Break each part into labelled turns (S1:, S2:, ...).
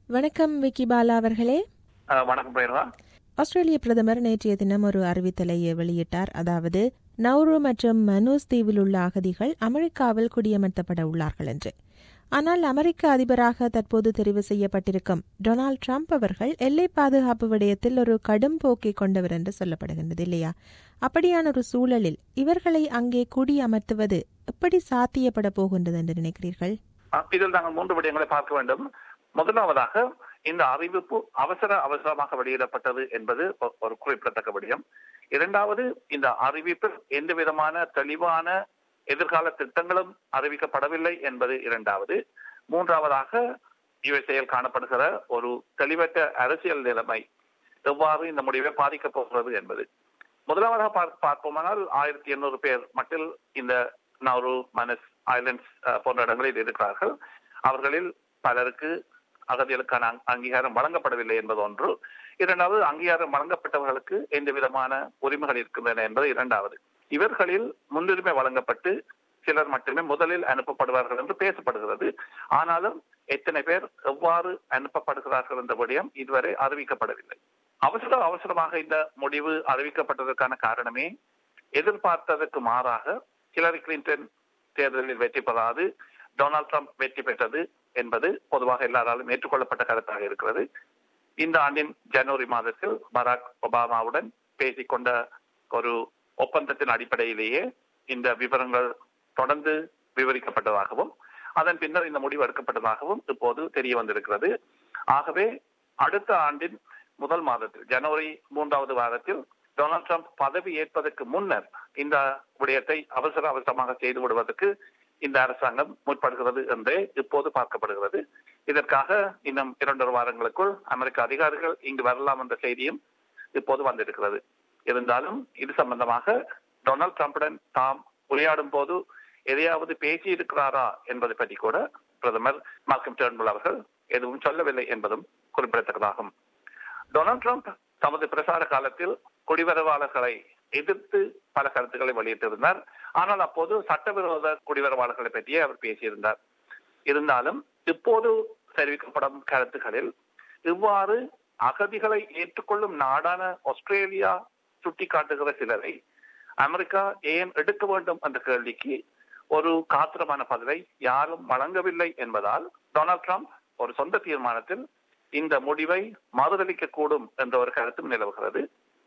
S1: வணக்கம் விக்கி பாலா அவர்களே
S2: அஹ், வணக்கம் பேருவா
S1: ஆஸ்திரேலிய பிரதமர் நேற்றைய தினம் ஒரு அறிவித்தலை வெளியிட்டார் அதாவது நௌரு மற்றும் மனூஸ் தீவில் உள்ள அகதிகள் அமெரிக்காவில் குடியமர்த்தப்பட உள்ளார்கள் என்று ஆனால் அமெரிக்க அதிபராக தற்போது தெரிவு செய்யப்பட்டிருக்கும் டொனால்ட் ட்ரம்ப் அவர்கள் எல்லை பாதுகாப்பு விடயத்தில் ஒரு கடும் போக்கை கொண்டவர் என்று சொல்லப்படுகின்றது இல்லையா அப்படியான ஒரு சூழலில் இவர்களை அங்கே குடியமர்த்துவது எப்படி சாத்தியப்பட போகின்றது என்று நினைக்கிறீர்கள்
S2: அஹ், இதில் நாங்கள் மூன்று விடயங்களை பார்க்க வேண்டும் முதலாவதாக இந்த அறிவிப்பு அவசர அவசரமாக வெளியிடப்பட்டது என்பது ஒ- ஒரு குறிப்பிடத்தக்க விடயம் இரண்டாவது இந்த அறிவிப்பில் எந்த விதமான தெளிவான எதிர்கால திட்டங்களும் அறிவிக்கப்படவில்லை என்பது இரண்டாவது மூன்றாவதாக யுஎஸ்ஏயில் காணப்படுகிற ஒரு தெளிவற்ற அரசியல் நிலைமை எவ்வாறு இந்த முடிவை பாதிக்கப் போகிறது என்பது முதலாவதாக பார்- பார்ப்போமானால் ஆயிரத்தி எண்ணூறு பேர் மட்டில் இந்த நவ்ரு மனஸ் ஐலண்ட்ஸ் அஹ், போன்ற இடங்களில் இருக்கிறார்கள் அவர்களில் பலருக்கு அகதிகளுக்கான அங்- அங்கீகாரம் வழங்கப்படவில்லை என்பது ஒன்று இரண்டாவது அங்கீகாரம் வழங்கப்பட்டவர்களுக்கு எந்த விதமான உரிமைகள் இருக்கின்றன என்பது இரண்டாவது இவர்களில் முன்னுரிமை வழங்கப்பட்டு சிலர் மட்டுமே முதலில் அனுப்பப்படுவார்கள் என்று பேசப்படுகிறது ஆனாலும் எத்தனை பேர் எவ்வாறு அனுப்பப்படுகிறார்கள் என்ற விடயம் இதுவரை அறிவிக்கப்படவில்லை அவசர அவசரமாக இந்த முடிவு அறிவிக்கப்பட்டதற்கான காரணமே எதிர்பார்த்ததற்கு மாறாக ஹிலரி கிளின்டன் தேர்தலில் வெற்றி பெறாது டொனால்ட் ட்ரம்ப் வெற்றி பெற்றது என்பது பொதுவாக எல்லாராலும் ஏற்றுக்கொள்ளப்பட்ட கருத்தாக இருக்கிறது இந்த ஆண்டின் ஜனவரி மாதத்தில் பராக் ஒபாமாவுடன் பேசிக்கொண்ட ஒரு ஒப்பந்தத்தின் அடிப்படையிலேயே இந்த விவரங்கள் தொடர்ந்து விவரிக்கப்பட்டதாகவும் அதன் பின்னர் இந்த முடிவு எடுக்கப்பட்டதாகவும் இப்போது தெரிய வந்திருக்கிறது ஆகவே அடுத்த ஆண்டின் முதல் மாதத்தில் ஜனவரி மூன்றாவது வாரத்தில் டொனால்ட் ட்ரம்ப் பதவி ஏற்பதற்கு முன்னர் இந்த விடயத்தை அவசர அவசரமாக செய்து விடுவதற்கு இந்த அரசாங்கம் முற்படுகிறது என்றே இப்போது பார்க்கப்படுகிறது இதற்காக இன்னும் இரண்டொரு வாரங்களுக்குள் அமெரிக்க அதிகாரிகள் இங்கு வரலாம் என்ற செய்தியும் இப்போது வந்திருக்கிறது இருந்தாலும் இது சம்பந்தமாக டொனால்ட் ட்ரம்புடன் தாம் உரையாடும் போது எதையாவது பேசி இருக்கிறாரா என்பதை பற்றி கூட பிரதமர் மார்க்கம் டேர்ன்புல் அவர்கள் எதுவும் சொல்லவில்லை என்பதும் குறிப்பிடத்தக்கதாகும் டொனால்ட் ட்ரம்ப் தமது பிரசார காலத்தில் குடிவரவாளர்களை எதிர்த்து பல கருத்துக்களை வெளியிட்டிருந்தார் ஆனால் அப்போது சட்டவிரோத குடிவரவாளர்களை பற்றியே அவர் பேசியிருந்தார் இருந்தாலும் இப்போது தெரிவிக்கப்படும் கருத்துக்களில் இவ்வாறு அகதிகளை ஏற்றுக்கொள்ளும் நாடான ஆஸ்திரேலியா சுட்டிக்காட்டுகிற சிலரை அமெரிக்கா ஏன் எடுக்க வேண்டும் என்ற கேள்விக்கு ஒரு காத்திரமான பதிலை யாரும் வழங்கவில்லை என்பதால் டொனால்ட் ட்ரம்ப் ஒரு சொந்த தீர்மானத்தில் இந்த முடிவை மறுதளிக்க கூடும் என்ற ஒரு கருத்தும் நிலவுகிறது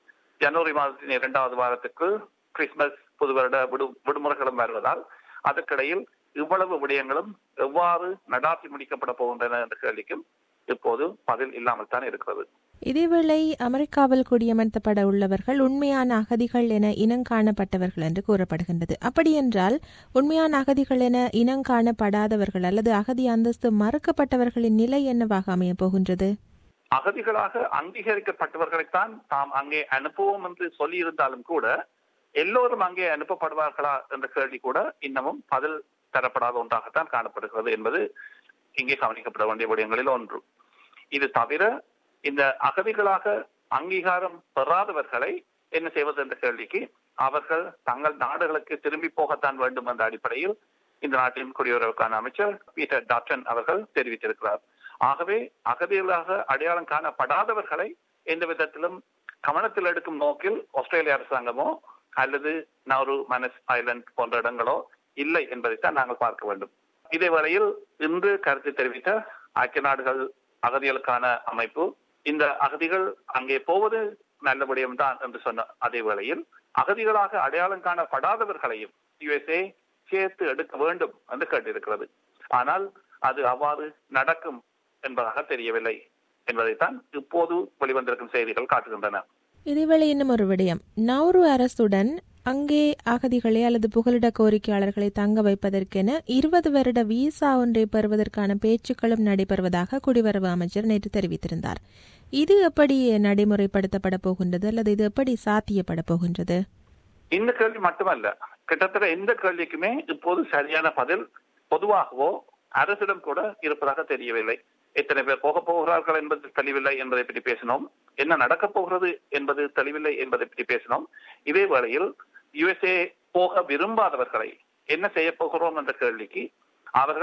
S2: ஜனவரி மாதத்தின் இரண்டாவது வாரத்துக்கு கிறிஸ்துமஸ் புது வருட விடு விடுமுறைகளும் வருவதால் அதற்கிடையில் இவ்வளவு விடயங்களும் எவ்வாறு நடாத்தி முடிக்கப்பட போகின்றன என்ற கேள்விக்கும் இப்போது பதில் இல்லாமல் தான் இருக்கிறது
S1: இதேவேளை அமெரிக்காவில் குடியமர்த்தப்பட உள்ளவர்கள் உண்மையான அகதிகள் என இனங்காணப்பட்டவர்கள் என்று கூறப்படுகின்றது அப்படியென்றால் உண்மையான அகதிகள் என இனங்காணப்படாதவர்கள் அல்லது அகதி அந்தஸ்து மறுக்கப்பட்டவர்களின் நிலை என்னவாக அமையப் போகின்றது
S2: அகதிகளாக அங்கீகரிக்கப்பட்டவர்களைத்தான் தாம் அங்கே அனுப்புவோம் என்று சொல்லியிருந்தாலும் கூட எல்லோரும் அங்கே அனுப்பப்படுவார்களா என்ற கேள்வி கூட இன்னமும் பதில் தரப்படாத ஒன்றாகத்தான் காணப்படுகிறது என்பது இங்கே கவனிக்கப்பட வேண்டிய விடயங்களில் ஒன்று இது தவிர இந்த அகதிகளாக அங்கீகாரம் பெறாதவர்களை என்ன செய்வது என்ற கேள்விக்கு அவர்கள் தங்கள் நாடுகளுக்கு திரும்பி போகத்தான் வேண்டும் என்ற அடிப்படையில் இந்த நாட்டின் குடியுறவுக்கான அமைச்சர் பீட்டர் டாட்டன் அவர்கள் தெரிவித்திருக்கிறார் ஆகவே அகதிகளாக அடையாளம் காணப்படாதவர்களை எந்த விதத்திலும் கவனத்தில் எடுக்கும் நோக்கில் ஆஸ்திரேலிய அரசாங்கமோ அல்லது நவரு மனஸ் ஐலண்ட் போன்ற இடங்களோ இல்லை என்பதைத்தான் நாங்கள் பார்க்க வேண்டும் இதே வேளையில் இன்று கருத்து தெரிவித்த ஐக்கிய நாடுகள் அகதிகளுக்கான அமைப்பு இந்த அகதிகள் அங்கே போவது நல்ல விடயம்தான் என்று சொன்ன அதே வேளையில் அகதிகளாக அடையாளம் காணப்படாதவர்களையும் யுஎஸ்ஏ சேர்த்து எடுக்க வேண்டும் என்று கேட்டிருக்கிறது ஆனால் அது அவ்வாறு நடக்கும் என்பதாக தெரியவில்லை என்பதைத்தான் இப்போது வெளிவந்திருக்கும் செய்திகள் காட்டுகின்றன
S1: இதேவேளை இன்னும் ஒரு விடயம் நௌரு அரசுடன் அங்கே அகதிகளை அல்லது புகலிட கோரிக்கையாளர்களை தங்க வைப்பதற்கென இருபது வருட விசா ஒன்றை பெறுவதற்கான பேச்சுக்களும் நடைபெறுவதாக குடிவரவு அமைச்சர் நேற்று தெரிவித்திருந்தார் இது எப்படி நடைமுறைப்படுத்தப்பட போகின்றது அல்லது இது எப்படி சாத்தியப்பட போகின்றது
S2: இந்த கேள்வி மட்டுமல்ல கிட்டத்தட்ட எந்த கேள்விக்குமே இப்போது சரியான பதில் பொதுவாகவோ அரசிடம் கூட இருப்பதாக தெரியவில்லை எத்தனை பேர் போக போகிறார்கள் என்பது தெளிவில்லை என்பதை பற்றி பேசினோம் என்ன நடக்கப் போகிறது என்பது தெளிவில்லை என்பதை பற்றி பேசினோம் இதே வேளையில் யுஎஸ்ஏ போக விரும்பாதவர்களை என்ன செய்ய போகிறோம் என்ற கேள்விக்கு அவர்கள்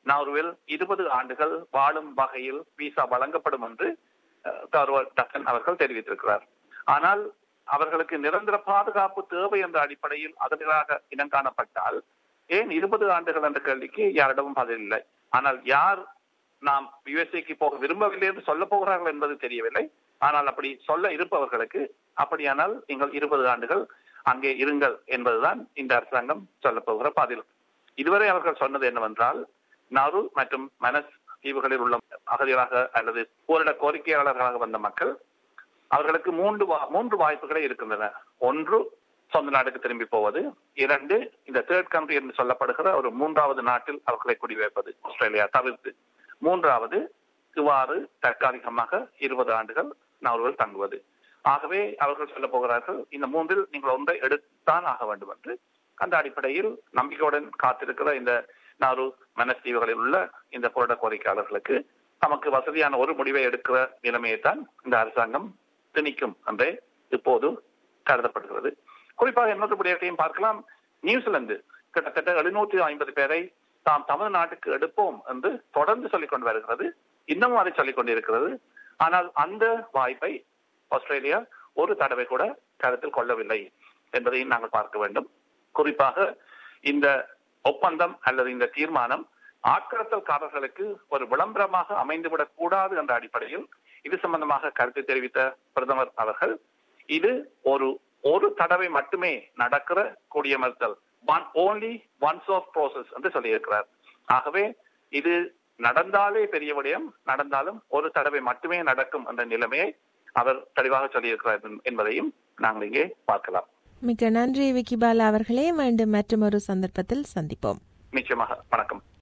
S2: நார்வேல் இருபது ஆண்டுகள் வாழும் வகையில் விசா வழங்கப்படும் என்று கௌரவ டக்கன் அவர்கள் தெரிவித்திருக்கிறார் ஆனால் அவர்களுக்கு நிரந்தர பாதுகாப்பு தேவை என்ற அடிப்படையில் அதற்காக இனங்காணப்பட்டால் ஏன் இருபது ஆண்டுகள் என்ற கேள்விக்கு யாரிடமும் பதில் இல்லை ஆனால் யார் நாம் யுஎஸ்ஏக்கு போக விரும்பவில்லை என்று சொல்ல போகிறார்கள் என்பது தெரியவில்லை ஆனால் அப்படி சொல்ல இருப்பவர்களுக்கு அப்படியானால் நீங்கள் இருபது ஆண்டுகள் அங்கே இருங்கள் என்பதுதான் இந்த அரசாங்கம் சொல்ல போகிற பதில் இதுவரை அவர்கள் சொன்னது என்னவென்றால் நரு மற்றும் மனஸ் தீவுகளில் உள்ள அகதிகளாக அல்லது போரிட கோரிக்கையாளர்களாக வந்த மக்கள் அவர்களுக்கு மூன்று மூன்று வாய்ப்புகளே இருக்கின்றன ஒன்று சொந்த நாட்டுக்கு திரும்பி போவது இரண்டு இந்த தேர்ட் கண்ட்ரி என்று சொல்லப்படுகிற ஒரு மூன்றாவது நாட்டில் அவர்களை குடிவைப்பது ஆஸ்திரேலியா தவிர்த்து மூன்றாவது இவ்வாறு தற்காலிகமாக இருபது ஆண்டுகள் அவர்கள் தங்குவது ஆகவே அவர்கள் சொல்ல போகிறார்கள் இந்த மூன்றில் நீங்கள் ஒன்றை எடுத்தான் ஆக வேண்டும் என்று அந்த அடிப்படையில் நம்பிக்கையுடன் காத்திருக்கிற இந்த நாரு மனஸ்தீவுகளில் உள்ள இந்த போராட்ட கோரிக்கையாளர்களுக்கு தமக்கு வசதியான ஒரு முடிவை எடுக்கிற நிலைமையை தான் இந்த அரசாங்கம் திணிக்கும் என்றே இப்போது கருதப்படுகிறது குறிப்பாக இன்னொரு விடயத்தையும் பார்க்கலாம் நியூசிலாந்து கிட்டத்தட்ட எழுநூற்றி ஐம்பது பேரை தாம் தமிழ்நாட்டுக்கு எடுப்போம் என்று தொடர்ந்து சொல்லிக் கொண்டு வருகிறது இன்னமும் அதை சொல்லிக் கொண்டிருக்கிறது ஆனால் அந்த வாய்ப்பை ஆஸ்திரேலியா ஒரு தடவை கூட கருத்தில் கொள்ளவில்லை என்பதையும் நாங்கள் பார்க்க வேண்டும் குறிப்பாக இந்த ஒப்பந்தம் அல்லது இந்த தீர்மானம் ஆட்கடத்தல்காரர்களுக்கு ஒரு விளம்பரமாக அமைந்துவிடக் கூடாது என்ற அடிப்படையில் இது சம்பந்தமாக கருத்து தெரிவித்த பிரதமர் அவர்கள் இது ஒரு ஒரு தடவை மட்டுமே நடக்கிற குடியமர்த்தல் one only once off process என்று சொல்லியிருக்கிறார் ஆகவே இது நடந்தாலே பெரிய விடயம் நடந்தாலும் ஒரு தடவை மட்டுமே நடக்கும் என்ற நிலைமையை அவர் தெளிவாக சொல்லியிருக்கிறார் என்பதையும் நாங்கள் இங்கே பார்க்கலாம்
S1: மிக்க நன்றி விக்கிபாலா அவர்களே மீண்டும் மற்றும் ஒரு சந்தர்ப்பத்தில் சந்திப்போம்
S2: நிச்சயமாக வணக்கம்